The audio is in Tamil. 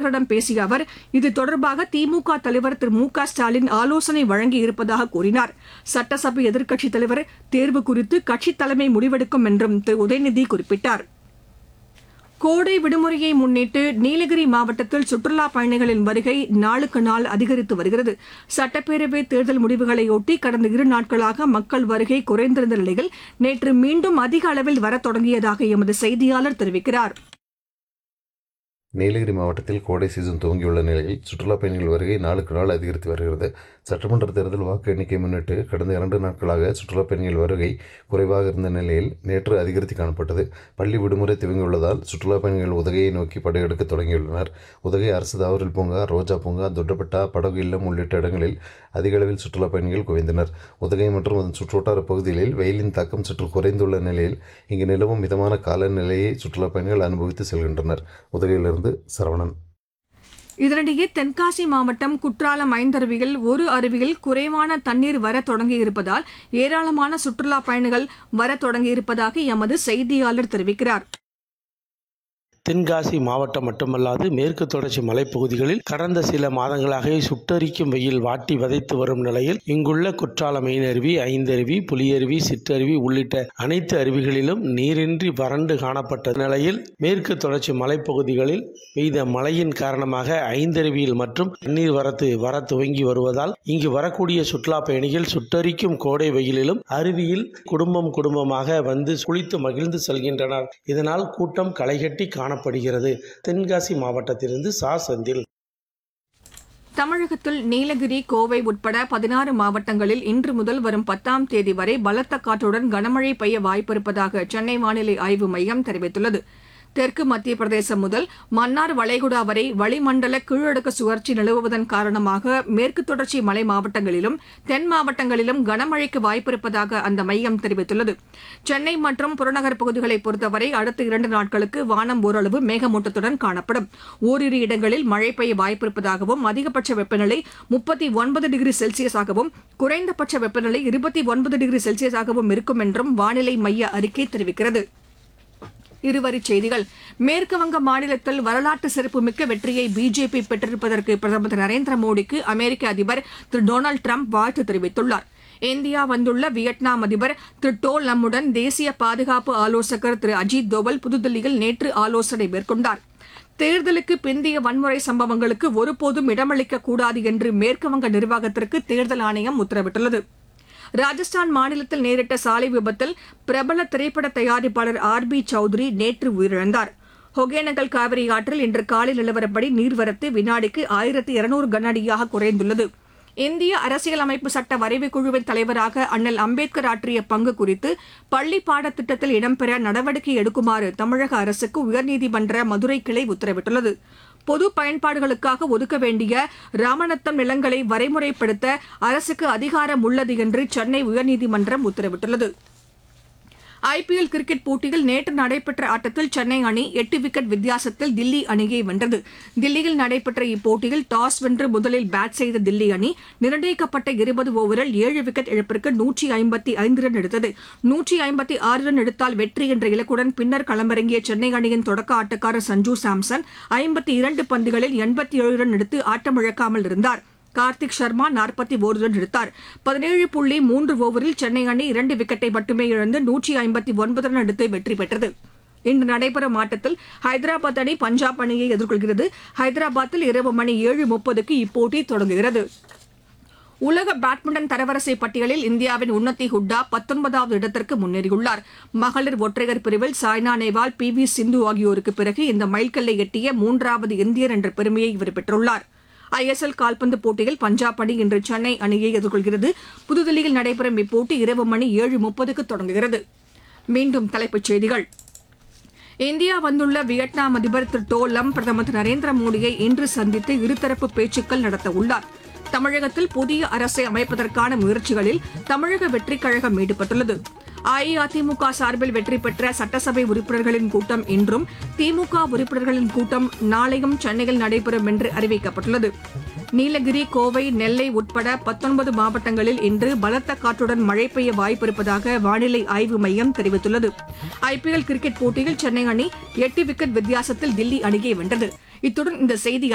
செய்தியாளர்களிடம் பேசிய அவர் இது தொடர்பாக திமுக தலைவர் திரு மு க ஸ்டாலின் ஆலோசனை வழங்கி இருப்பதாக கூறினார் சட்டசபை எதிர்க்கட்சித் தலைவர் தேர்வு குறித்து கட்சித் தலைமை முடிவெடுக்கும் என்றும் திரு உதயநிதி குறிப்பிட்டார் கோடை விடுமுறையை முன்னிட்டு நீலகிரி மாவட்டத்தில் சுற்றுலா பயணிகளின் வருகை நாளுக்கு நாள் அதிகரித்து வருகிறது சட்டப்பேரவை தேர்தல் முடிவுகளையொட்டி கடந்த இரு நாட்களாக மக்கள் வருகை குறைந்திருந்த நிலையில் நேற்று மீண்டும் அதிக அளவில் வரத் தொடங்கியதாக எமது செய்தியாளர் தெரிவிக்கிறார் நீலகிரி மாவட்டத்தில் கோடை சீசன் துவங்கியுள்ள நிலையில் சுற்றுலாப் பயணிகள் வருகை நாளுக்கு நாள் அதிகரித்து வருகிறது சட்டமன்ற தேர்தல் வாக்கு எண்ணிக்கை முன்னிட்டு கடந்த இரண்டு நாட்களாக சுற்றுலாப் பயணிகள் வருகை குறைவாக இருந்த நிலையில் நேற்று அதிகரித்து காணப்பட்டது பள்ளி விடுமுறை துவங்கியுள்ளதால் சுற்றுலாப் பயணிகள் உதகையை நோக்கி படையெடுக்க தொடங்கியுள்ளனர் உதகை அரசு தாவரல் பூங்கா ரோஜா பூங்கா தொட்டப்பட்டா படகு இல்லம் உள்ளிட்ட இடங்களில் அதிக அளவில் சுற்றுலாப் பயணிகள் குவிந்தனர் உதகை மற்றும் அதன் சுற்றுவட்டார பகுதிகளில் வெயிலின் தாக்கம் சற்று குறைந்துள்ள நிலையில் இங்கு நிலவும் மிதமான காலநிலையை சுற்றுலாப் பயணிகள் அனுபவித்து செல்கின்றனர் உதகையிலிருந்து சரவணன் இதனிடையே தென்காசி மாவட்டம் குற்றாலம் ஐந்தருவியில் ஒரு அருவியில் குறைவான தண்ணீர் வர தொடங்கியிருப்பதால் ஏராளமான சுற்றுலா பயணிகள் வர தொடங்கியிருப்பதாக எமது செய்தியாளர் தெரிவிக்கிறார் தென்காசி மாவட்டம் மட்டுமல்லாது மேற்கு தொடர்ச்சி மலைப்பகுதிகளில் கடந்த சில மாதங்களாக சுட்டரிக்கும் வெயில் வாட்டி வதைத்து வரும் நிலையில் இங்குள்ள குற்றால மெயினருவி ஐந்தருவி புலியருவி சிற்றருவி உள்ளிட்ட அனைத்து அருவிகளிலும் நீரின்றி வறண்டு காணப்பட்ட நிலையில் மேற்கு தொடர்ச்சி மலைப்பகுதிகளில் பெய்த மழையின் காரணமாக ஐந்தருவியில் மற்றும் தண்ணீர் வரத்து வர துவங்கி வருவதால் இங்கு வரக்கூடிய சுற்றுலா பயணிகள் சுட்டரிக்கும் கோடை வெயிலிலும் அருவியில் குடும்பம் குடும்பமாக வந்து குளித்து மகிழ்ந்து செல்கின்றனர் இதனால் கூட்டம் களைகட்டி காணப்படுகிறது தென்காசி மாவட்டத்திலிருந்து சா செந்தில் தமிழகத்தில் நீலகிரி கோவை உட்பட பதினாறு மாவட்டங்களில் இன்று முதல் வரும் பத்தாம் தேதி வரை பலத்த காற்றுடன் கனமழை பெய்ய வாய்ப்பிருப்பதாக சென்னை வானிலை ஆய்வு மையம் தெரிவித்துள்ளது தெற்கு மத்திய பிரதேசம் முதல் மன்னார் வளைகுடா வரை வளிமண்டல கீழடுக்கு சுழற்சி நிலவுவதன் காரணமாக மேற்கு தொடர்ச்சி மலை மாவட்டங்களிலும் தென் மாவட்டங்களிலும் கனமழைக்கு வாய்ப்பிருப்பதாக அந்த மையம் தெரிவித்துள்ளது சென்னை மற்றும் புறநகர் பகுதிகளை பொறுத்தவரை அடுத்த இரண்டு நாட்களுக்கு வானம் ஓரளவு மேகமூட்டத்துடன் காணப்படும் ஓரிரு இடங்களில் மழை பெய்ய வாய்ப்பிருப்பதாகவும் அதிகபட்ச வெப்பநிலை முப்பத்தி ஒன்பது டிகிரி செல்சியஸாகவும் குறைந்தபட்ச வெப்பநிலை இருபத்தி ஒன்பது டிகிரி செல்சியஸாகவும் இருக்கும் என்றும் வானிலை மைய அறிக்கை தெரிவிக்கிறது இருவரிச் செய்திகள் மேற்குவங்க மாநிலத்தில் வரலாற்று சிறப்புமிக்க வெற்றியை பிஜேபி பெற்றிருப்பதற்கு பிரதமர் திரு நரேந்திர மோடிக்கு அமெரிக்க அதிபர் திரு டொனால்டு டிரம்ப் வாழ்த்து தெரிவித்துள்ளார் இந்தியா வந்துள்ள வியட்நாம் அதிபர் திரு டோ லம்முடன் தேசிய பாதுகாப்பு ஆலோசகர் திரு அஜித் தோவல் புதுதில்லியில் நேற்று ஆலோசனை மேற்கொண்டார் தேர்தலுக்கு பிந்தைய வன்முறை சம்பவங்களுக்கு ஒருபோதும் இடமளிக்கக் கூடாது என்று மேற்குவங்க நிர்வாகத்திற்கு தேர்தல் ஆணையம் உத்தரவிட்டுள்ளது ராஜஸ்தான் மாநிலத்தில் நேரிட்ட சாலை விபத்தில் பிரபல திரைப்பட தயாரிப்பாளர் ஆர் பி சௌத்ரி நேற்று உயிரிழந்தார் ஒகேனக்கல் காவிரி ஆற்றில் இன்று காலை நிலவரப்படி நீர்வரத்து வினாடிக்கு ஆயிரத்தி இருநூறு கனஅடியாக குறைந்துள்ளது இந்திய அரசியலமைப்பு சட்ட வரைவு குழுவின் தலைவராக அண்ணல் அம்பேத்கர் ஆற்றிய பங்கு குறித்து பள்ளி பாடத்திட்டத்தில் இடம்பெற நடவடிக்கை எடுக்குமாறு தமிழக அரசுக்கு உயர்நீதிமன்ற மதுரை கிளை உத்தரவிட்டுள்ளது பொது பயன்பாடுகளுக்காக ஒதுக்க வேண்டிய ராமநத்தம் நிலங்களை வரைமுறைப்படுத்த அரசுக்கு அதிகாரம் உள்ளது என்று சென்னை உயர்நீதிமன்றம் உத்தரவிட்டுள்ளது ஐபிஎல் கிரிக்கெட் போட்டியில் நேற்று நடைபெற்ற ஆட்டத்தில் சென்னை அணி எட்டு விக்கெட் வித்தியாசத்தில் தில்லி அணியை வென்றது தில்லியில் நடைபெற்ற இப்போட்டியில் டாஸ் வென்று முதலில் பேட் செய்த தில்லி அணி நிர்ணயிக்கப்பட்ட இருபது ஓவரில் ஏழு விக்கெட் இழப்பிற்கு நூற்றி ஐம்பத்தி ஐந்து ரன் எடுத்தது நூற்றி ஐம்பத்தி ஆறு ரன் எடுத்தால் வெற்றி என்ற இலக்குடன் பின்னர் களமிறங்கிய சென்னை அணியின் தொடக்க ஆட்டக்காரர் சஞ்சு சாம்சன் ஐம்பத்தி இரண்டு பந்துகளில் எண்பத்தி ஏழு ரன் எடுத்து ஆட்டமிழக்காமல் இருந்தார் கார்த்திக் சர்மா நாற்பத்தி ஒரு ரன் எடுத்தார் பதினேழு புள்ளி மூன்று ஓவரில் சென்னை அணி இரண்டு விக்கெட்டை மட்டுமே இழந்து நூற்றி ஐம்பத்தி ஒன்பது ரன் எடுத்து வெற்றி பெற்றது இன்று நடைபெறும் ஆட்டத்தில் ஹைதராபாத் அணி பஞ்சாப் அணியை எதிர்கொள்கிறது ஹைதராபாத்தில் இரவு மணி ஏழு முப்பதுக்கு இப்போட்டி தொடங்குகிறது உலக பேட்மிண்டன் தரவரிசை பட்டியலில் இந்தியாவின் உன்னதி ஹுட்டா பத்தொன்பதாவது இடத்திற்கு முன்னேறியுள்ளார் மகளிர் ஒற்றையர் பிரிவில் சாய்னா நேவால் பி வி சிந்து ஆகியோருக்கு பிறகு இந்த மைல்கல்லை எட்டிய மூன்றாவது இந்தியர் என்ற பெருமையை இவர் பெற்றுள்ளார் ஐஎஸ்எல் கால்பந்து போட்டியில் பஞ்சாப் அணி இன்று சென்னை அணியை எதிர்கொள்கிறது புதுதில்லியில் நடைபெறும் இப்போட்டி இரவு மணி ஏழு முப்பதுக்கு தொடங்குகிறது மீண்டும் தலைப்புச் செய்திகள் இந்தியா வந்துள்ள வியட்நாம் அதிபர் திரு டோ லம் பிரதமர் திரு நரேந்திர மோடியை இன்று சந்தித்து இருதரப்பு பேச்சுக்கள் நடத்த உள்ளார் தமிழகத்தில் புதிய அரசை அமைப்பதற்கான முயற்சிகளில் தமிழக வெற்றிக் கழகம் ஈடுபட்டுள்ளது அஇஅதிமுக சார்பில் வெற்றி பெற்ற சட்டசபை உறுப்பினர்களின் கூட்டம் இன்றும் திமுக உறுப்பினர்களின் கூட்டம் நாளையும் சென்னையில் நடைபெறும் என்று அறிவிக்கப்பட்டுள்ளது நீலகிரி கோவை நெல்லை உட்பட பத்தொன்பது மாவட்டங்களில் இன்று பலத்த காற்றுடன் மழை பெய்ய வாய்ப்பிருப்பதாக வானிலை ஆய்வு மையம் தெரிவித்துள்ளது ஐபிஎல் கிரிக்கெட் போட்டியில் சென்னை அணி எட்டு விக்கெட் வித்தியாசத்தில் தில்லி அணியை வென்றது இத்துடன் இந்த செய்தி